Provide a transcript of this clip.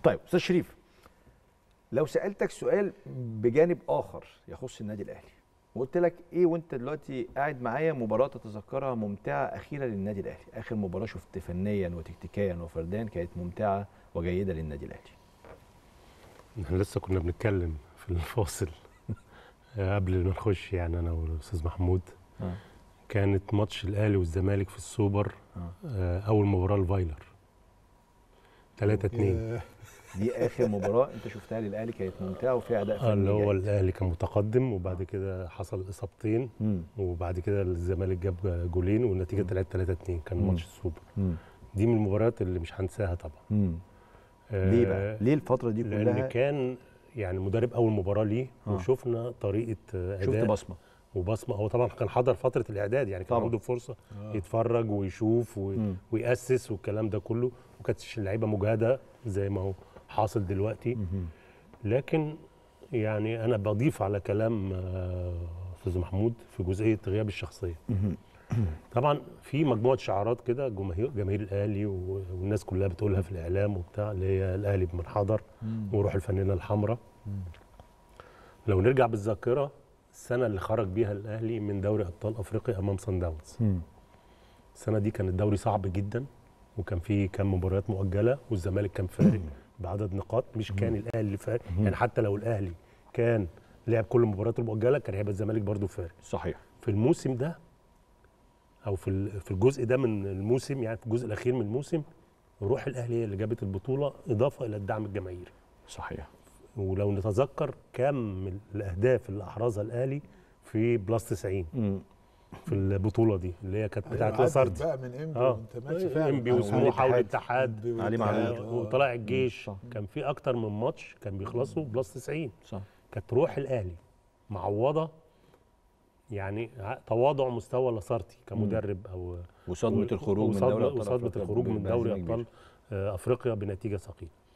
طيب استاذ شريف لو سالتك سؤال بجانب اخر يخص النادي الاهلي وقلت لك ايه وانت دلوقتي قاعد معايا مباراه تتذكرها ممتعه اخيره للنادي الاهلي اخر مباراه شفت فنيا وتكتيكيا وفرديا كانت ممتعه وجيده للنادي الاهلي احنا لسه كنا بنتكلم في الفاصل قبل ما نخش يعني انا والاستاذ محمود آه. كانت ماتش الاهلي والزمالك في السوبر آه، اول مباراه الفايلر 3 2 دي اخر مباراه انت شفتها للاهلي كانت ممتعه وفيها اداء فني اللي هو جيد. الاهلي كان متقدم وبعد كده حصل اصابتين مم. وبعد كده الزمالك جاب جولين والنتيجه طلعت 3 2 كان مم. ماتش السوبر مم. دي من المباريات اللي مش هنساها طبعا مم. ليه بقى؟ ليه الفتره دي لان كلها كان يعني مدرب اول مباراه ليه آه. وشفنا طريقه آه، شفت اداء بصمه وبصمه هو طبعا كان حضر فتره الاعداد يعني كان طبعا. عنده فرصه يتفرج ويشوف و... مم. ويأسس والكلام ده كله وما كانتش اللعيبه مجهده زي ما هو حاصل دلوقتي مهم. لكن يعني انا بضيف على كلام آه، استاذ محمود في جزئيه غياب الشخصيه مهم. طبعا في مجموعه شعارات كده جماهير جماهير الاهلي و- والناس كلها بتقولها في الاعلام وبتاع اللي هي الاهلي بمن حضر وروح الفانله الحمراء لو نرجع بالذاكره السنه اللي خرج بيها الاهلي من دوري ابطال افريقيا امام سان داونز مم. السنه دي كان الدوري صعب جدا وكان في كام مباريات مؤجله والزمالك كان فارق بعدد نقاط مش كان الاهلي اللي فارق يعني حتى لو الاهلي كان لعب كل المباريات المؤجله كان هيبقى الزمالك برضه فارق صحيح في الموسم ده او في ال- في الجزء ده من الموسم يعني في الجزء الاخير من الموسم روح الاهلي هي اللي جابت البطوله اضافه الى الدعم الجماهيري صحيح ولو نتذكر كم من الاهداف اللي احرزها الاهلي في بلس 90 مم. في البطوله دي اللي هي كانت بتاعت عدت لاسارتي بقى من انبي اه وانت ماشي فعلا انبي على وسموحه الاتحاد. والاتحاد إنبي علي والاتحاد. معلول. آه. وطلع الجيش صح. كان في اكتر من ماتش كان بيخلصوا بلس 90 صح كانت روح الاهلي معوضه يعني ع- تواضع مستوى لاسارتي كمدرب او وصدمه الخروج من وصدمة- دوري ابطال وصدمه أفريقيا الخروج من بهزيمة دوري كبيرة. ابطال آه، افريقيا بنتيجه ثقيله